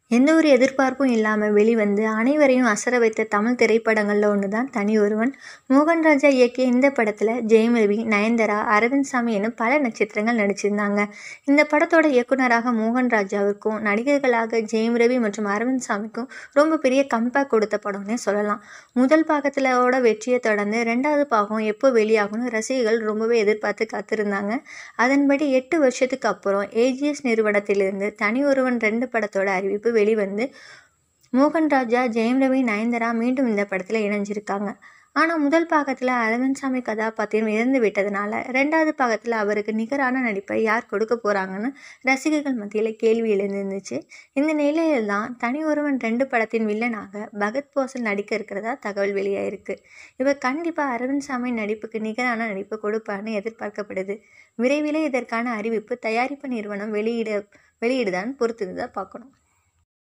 எந்த ஒரு எதிர்பார்ப்பும் இல்லாமல் வெளிவந்து அனைவரையும் அசர வைத்த தமிழ் திரைப்படங்களில் ஒன்று தான் தனி ஒருவன் மோகன் ராஜா இயக்கிய இந்த படத்தில் ஜெயம் ரவி நயன்தாரா அரவிந்த் சாமி என பல நட்சத்திரங்கள் நடிச்சிருந்தாங்க இந்த படத்தோட இயக்குனராக மோகன் ராஜாவிற்கும் நடிகர்களாக ஜெயம் ரவி மற்றும் அரவிந்த் சாமிக்கும் ரொம்ப பெரிய கம்பேக் கொடுத்த படம்னே சொல்லலாம் முதல் பாகத்திலோட வெற்றியை தொடர்ந்து ரெண்டாவது பாகம் எப்போ வெளியாகும்னு ரசிகர்கள் ரொம்பவே எதிர்பார்த்து காத்திருந்தாங்க அதன்படி எட்டு வருஷத்துக்கு அப்புறம் ஏஜிஎஸ் நிறுவனத்திலிருந்து தனி ஒருவன் ரெண்டு படத்தோட அறிவிப்பு வெளிவந்து மோகன் ராஜா ஜெயம் ரவி நயன்தாரா மீண்டும் இந்த படத்தில் இணைஞ்சிருக்காங்க ஆனால் முதல் பாகத்தில் அரவிந்த் சாமி கதாபாத்திரம் இறந்து விட்டதுனால ரெண்டாவது பாகத்தில் அவருக்கு நிகரான நடிப்பை யார் கொடுக்க போகிறாங்கன்னு ரசிகர்கள் மத்தியில் கேள்வி எழுந்திருந்துச்சு இந்த நிலையில் தான் தனி ஒருவன் ரெண்டு படத்தின் வில்லனாக பகத் போசன் நடிக்க இருக்கிறதா தகவல் வெளியாயிருக்கு இவர் கண்டிப்பாக அரவிந்த் சாமி நடிப்புக்கு நிகரான நடிப்பு கொடுப்பார்னு எதிர்பார்க்கப்படுது விரைவில் இதற்கான அறிவிப்பு தயாரிப்பு நிறுவனம் வெளியிட வெளியிடுதான்னு பொறுத்து தான் பார்க்கணும்